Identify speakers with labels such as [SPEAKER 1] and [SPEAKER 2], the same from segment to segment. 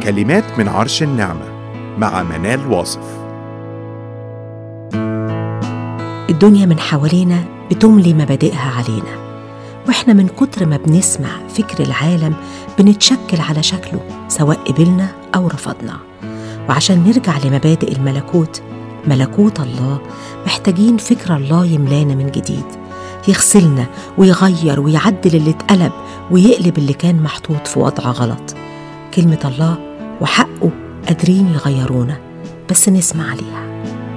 [SPEAKER 1] كلمات من عرش النعمة مع منال واصف
[SPEAKER 2] الدنيا من حوالينا بتملي مبادئها علينا واحنا من كتر ما بنسمع فكر العالم بنتشكل على شكله سواء قبلنا او رفضنا وعشان نرجع لمبادئ الملكوت ملكوت الله محتاجين فكر الله يملانا من جديد يغسلنا ويغير ويعدل اللي اتقلب ويقلب اللي كان محطوط في وضع غلط كلمة الله وحقه قادرين يغيرونا بس نسمع عليها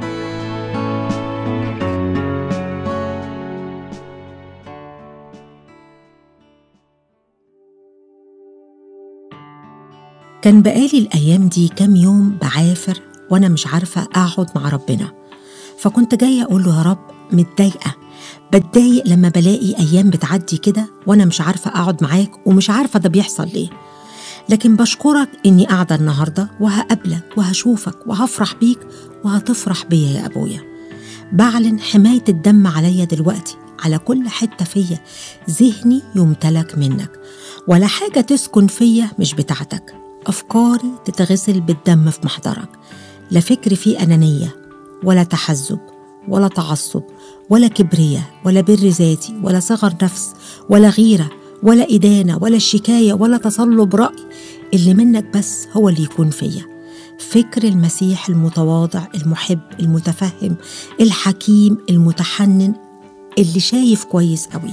[SPEAKER 2] كان بقالي الأيام دي كام يوم بعافر وأنا مش عارفة أقعد مع ربنا فكنت جاية أقول له يا رب متضايقة بتضايق لما بلاقي أيام بتعدي كده وأنا مش عارفة أقعد معاك ومش عارفة ده بيحصل ليه لكن بشكرك إني قاعدة النهاردة وهقابلك وهشوفك وهفرح بيك وهتفرح بيا يا أبويا بعلن حماية الدم عليا دلوقتي على كل حتة فيا ذهني يمتلك منك ولا حاجة تسكن فيا مش بتاعتك أفكاري تتغسل بالدم في محضرك لا فكر فيه أنانية ولا تحزب ولا تعصب ولا كبرية ولا بر ذاتي ولا صغر نفس ولا غيرة ولا إدانة ولا شكاية ولا تصلب رأي اللي منك بس هو اللي يكون فيا فكر المسيح المتواضع المحب المتفهم الحكيم المتحنن اللي شايف كويس قوي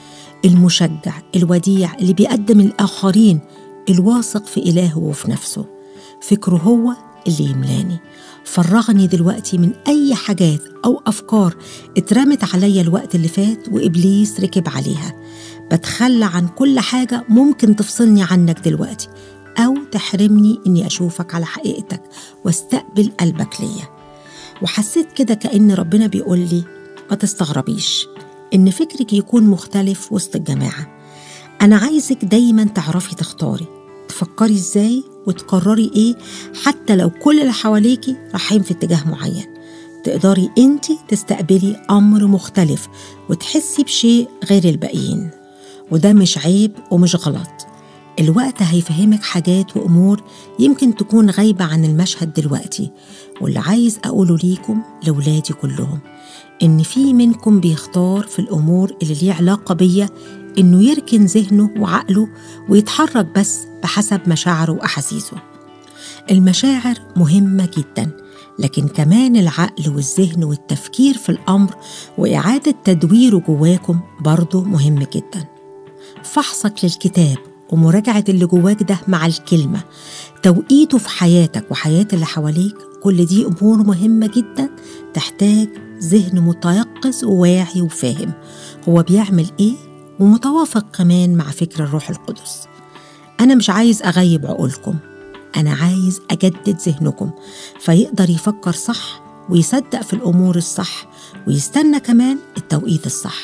[SPEAKER 2] المشجع الوديع اللي بيقدم الآخرين الواثق في إلهه وفي نفسه فكره هو اللي يملاني فرغني دلوقتي من أي حاجات أو أفكار اترمت عليا الوقت اللي فات وإبليس ركب عليها بتخلى عن كل حاجة ممكن تفصلني عنك دلوقتي أو تحرمني إني أشوفك على حقيقتك واستقبل قلبك ليا وحسيت كده كأن ربنا بيقول لي ما تستغربيش إن فكرك يكون مختلف وسط الجماعة أنا عايزك دايما تعرفي تختاري تفكري إزاي وتقرري إيه حتى لو كل اللي حواليكي رايحين في اتجاه معين تقدري انت تستقبلي أمر مختلف وتحسي بشيء غير الباقيين وده مش عيب ومش غلط الوقت هيفهمك حاجات وأمور يمكن تكون غايبة عن المشهد دلوقتي واللي عايز أقوله ليكم لولادي كلهم إن في منكم بيختار في الأمور اللي ليه علاقة بيا إنه يركن ذهنه وعقله ويتحرك بس بحسب مشاعره وأحاسيسه المشاعر مهمة جدا لكن كمان العقل والذهن والتفكير في الأمر وإعادة تدويره جواكم برضه مهم جدا فحصك للكتاب ومراجعة اللي جواك ده مع الكلمة توقيته في حياتك وحياة اللي حواليك كل دي أمور مهمة جدا تحتاج ذهن متيقظ وواعي وفاهم هو بيعمل إيه ومتوافق كمان مع فكر الروح القدس أنا مش عايز أغيب عقولكم أنا عايز أجدد ذهنكم فيقدر يفكر صح ويصدق في الأمور الصح ويستنى كمان التوقيت الصح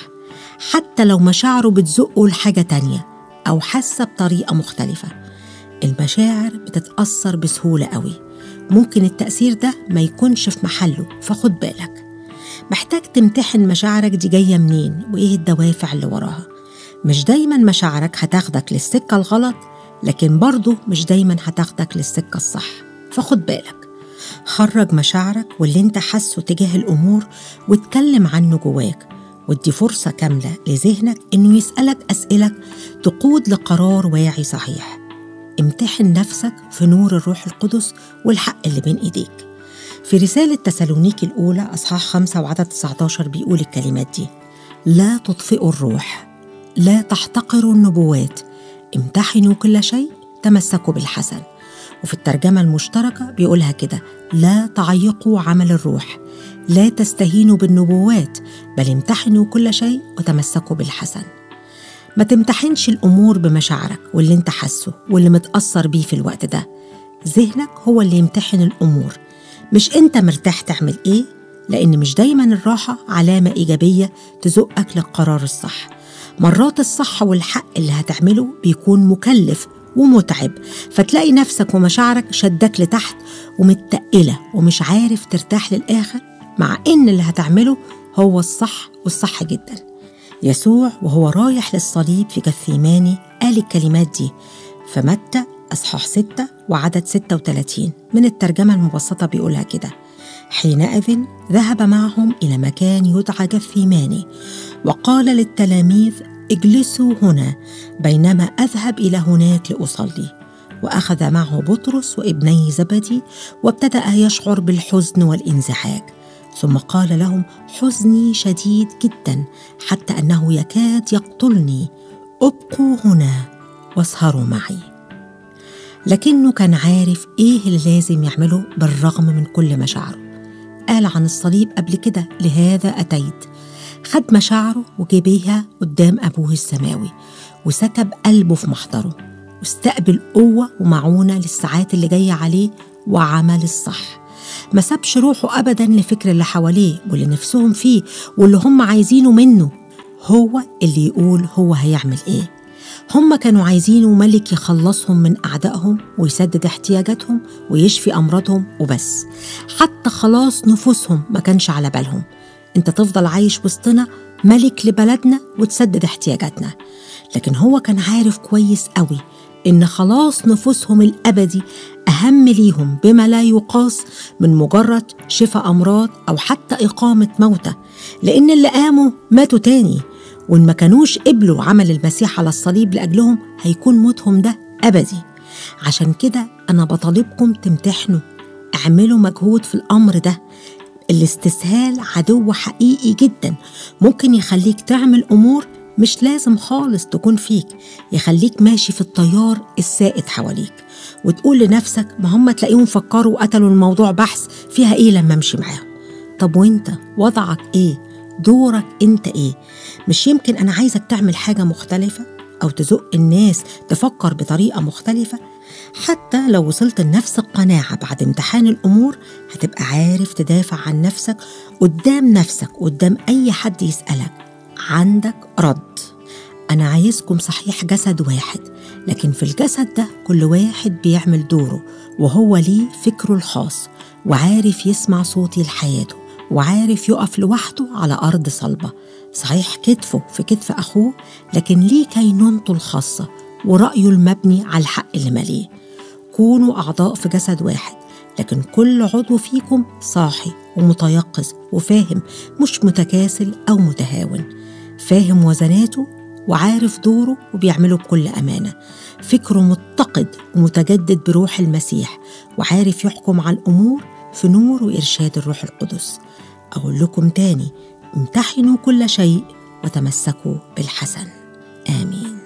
[SPEAKER 2] حتى لو مشاعره بتزقه لحاجة تانية أو حاسة بطريقة مختلفة المشاعر بتتأثر بسهولة قوي ممكن التأثير ده ما يكونش في محله فخد بالك محتاج تمتحن مشاعرك دي جاية منين وإيه الدوافع اللي وراها مش دايما مشاعرك هتاخدك للسكة الغلط لكن برضه مش دايما هتاخدك للسكة الصح فخد بالك خرج مشاعرك واللي انت حاسه تجاه الأمور واتكلم عنه جواك وادي فرصة كاملة لذهنك إنه يسألك أسئلة تقود لقرار واعي صحيح امتحن نفسك في نور الروح القدس والحق اللي بين إيديك في رسالة تسالونيكي الأولى أصحاح 5 وعدد 19 بيقول الكلمات دي لا تطفئوا الروح لا تحتقروا النبوات امتحنوا كل شيء تمسكوا بالحسن وفي الترجمة المشتركة بيقولها كده لا تعيقوا عمل الروح لا تستهينوا بالنبوات بل امتحنوا كل شيء وتمسكوا بالحسن ما تمتحنش الأمور بمشاعرك واللي انت حاسه واللي متأثر بيه في الوقت ده ذهنك هو اللي يمتحن الأمور مش انت مرتاح تعمل ايه لأن مش دايما الراحة علامة إيجابية تزقك للقرار الصح مرات الصح والحق اللي هتعمله بيكون مكلف ومتعب فتلاقي نفسك ومشاعرك شدك لتحت ومتقلة ومش عارف ترتاح للآخر مع إن اللي هتعمله هو الصح والصح جدا يسوع وهو رايح للصليب في جثيماني قال الكلمات دي فمتى أصحاح 6 وعدد 36 من الترجمة المبسطة بيقولها كده حينئذ ذهب معهم إلى مكان يدعى جثيماني وقال للتلاميذ اجلسوا هنا بينما أذهب إلى هناك لأصلي وأخذ معه بطرس وابني زبدي وابتدأ يشعر بالحزن والانزعاج ثم قال لهم حزني شديد جدا حتى أنه يكاد يقتلني ابقوا هنا واسهروا معي لكنه كان عارف ايه اللي لازم يعمله بالرغم من كل مشاعره قال عن الصليب قبل كده لهذا أتيت خد مشاعره وجبيها قدام أبوه السماوي وسكب قلبه في محضره واستقبل قوة ومعونة للساعات اللي جاية عليه وعمل الصح ما سابش روحه أبدا لفكر اللي حواليه واللي نفسهم فيه واللي هم عايزينه منه هو اللي يقول هو هيعمل إيه هم كانوا عايزينه ملك يخلصهم من أعدائهم ويسدد احتياجاتهم ويشفي أمراضهم وبس حتى خلاص نفوسهم ما كانش على بالهم انت تفضل عايش وسطنا ملك لبلدنا وتسدد احتياجاتنا لكن هو كان عارف كويس قوي إن خلاص نفوسهم الأبدي أهم ليهم بما لا يقاس من مجرد شفاء أمراض أو حتى إقامة موتى لأن اللي قاموا ماتوا تاني وإن ما كانوش قبلوا عمل المسيح على الصليب لأجلهم هيكون موتهم ده أبدي عشان كده أنا بطالبكم تمتحنوا اعملوا مجهود في الأمر ده الاستسهال عدو حقيقي جدا ممكن يخليك تعمل أمور مش لازم خالص تكون فيك يخليك ماشي في التيار السائد حواليك وتقول لنفسك ما هم تلاقيهم فكروا وقتلوا الموضوع بحث فيها ايه لما امشي معاهم طب وانت وضعك ايه دورك انت ايه مش يمكن انا عايزك تعمل حاجه مختلفه او تزق الناس تفكر بطريقه مختلفه حتى لو وصلت لنفس القناعه بعد امتحان الامور هتبقى عارف تدافع عن نفسك قدام نفسك قدام اي حد يسالك عندك رد أنا عايزكم صحيح جسد واحد لكن في الجسد ده كل واحد بيعمل دوره وهو ليه فكره الخاص وعارف يسمع صوتي لحياته وعارف يقف لوحده على أرض صلبة صحيح كتفه في كتف أخوه لكن ليه كينونته الخاصة ورأيه المبني على الحق اللي مليه كونوا أعضاء في جسد واحد لكن كل عضو فيكم صاحي ومتيقظ وفاهم مش متكاسل أو متهاون فاهم وزناته وعارف دوره وبيعمله بكل أمانة فكره متقد ومتجدد بروح المسيح وعارف يحكم على الأمور في نور وإرشاد الروح القدس أقول لكم تاني امتحنوا كل شيء وتمسكوا بالحسن آمين